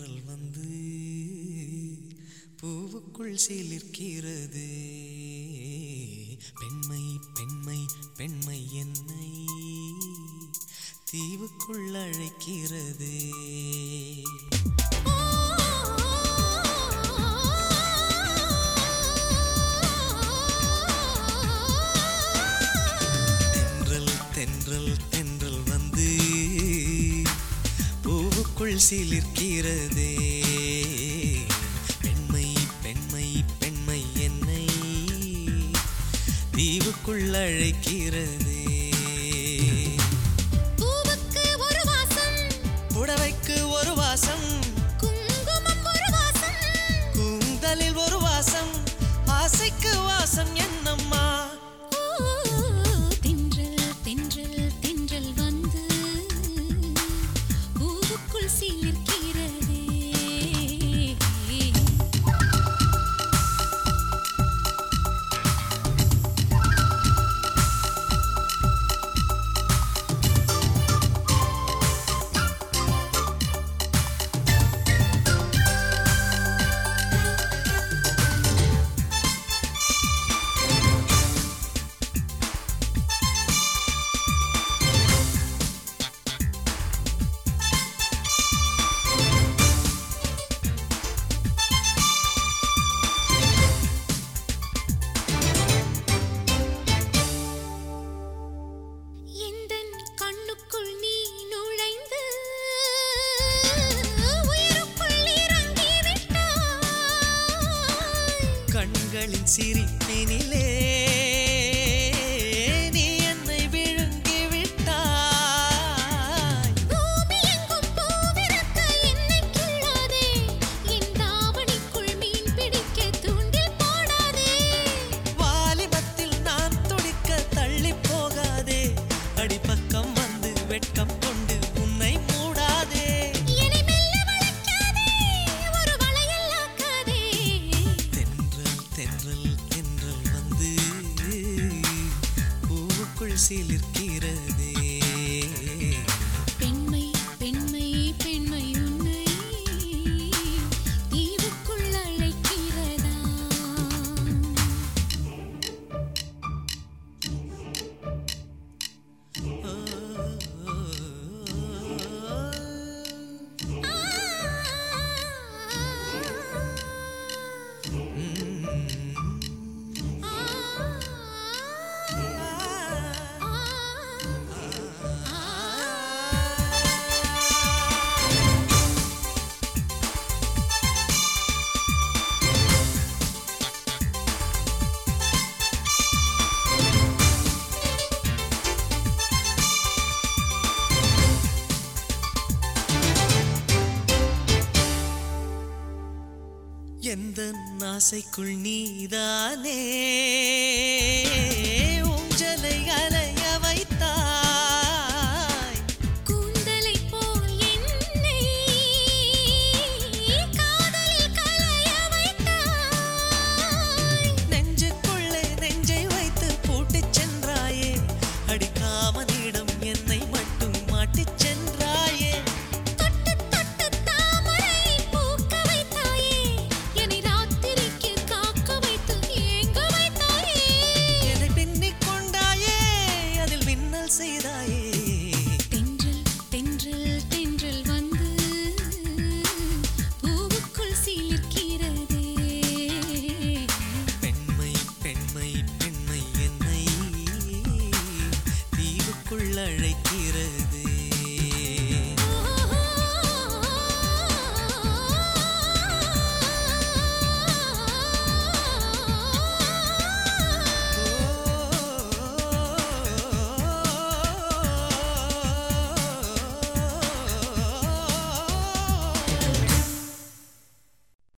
தென்றல் வந்து பூவுக்குள் சிலிர்க்கிறது பெண்மை பெண்மை பெண்மை என்னை தீவுக்குள் அழைக்கிறது தென்றல் தென்றல் தென்றல் வந்து பூவுக்குள் சிலிர்க்கிறதே பெண்மை பெண்மை பெண்மை என்னை தீவுக்குள் அழைக்கிறதே பூவுக்கு ஒரு வாசம் புடவைக்கு ஒரு வாசம் குங்குமம் ஒரு வாசம் கூந்தலில் ஒரு வாசம் ஆசைக்கு வாசம் என்னம்மா ஓ, தென்றல் தென்றல் தென்றல் வந்து பூவுக்குள் சிலிர்க்கிறதே எந்தன் கண்ணுக்குள் நீ நுழைந்து உயிருக்குள் இறங்கி விட்டாய் கண்களின் சிரிப்பினிலே நீ என்னை விழுங்கி விட்டாய் பூமி எங்கும் பூவிருக்க என்னை கிள்ளாதே என் தாவணிக்குள் மீன் பிடிக்க தூண்டில் போடாதே வாலிபத்தில் நான் துடிக்க தள்ளி போகாதே அடிப்பக்கம் வந்து வெட்கம் கொண்டு உன்னை மூடாதே என்னை மெல்ல வளைக்காதே ஒரு வளையல் ஆக்காதே தென்றல் தென்றல் தென்றல் வந்து பூவுக்குள் சிலிர்க்கிறதே பெண்மை பெண்மை பெண்மை உன்னை தீவுக்குள் அழைக்கிறதா எந்த ஆசைக்குள் நீதானே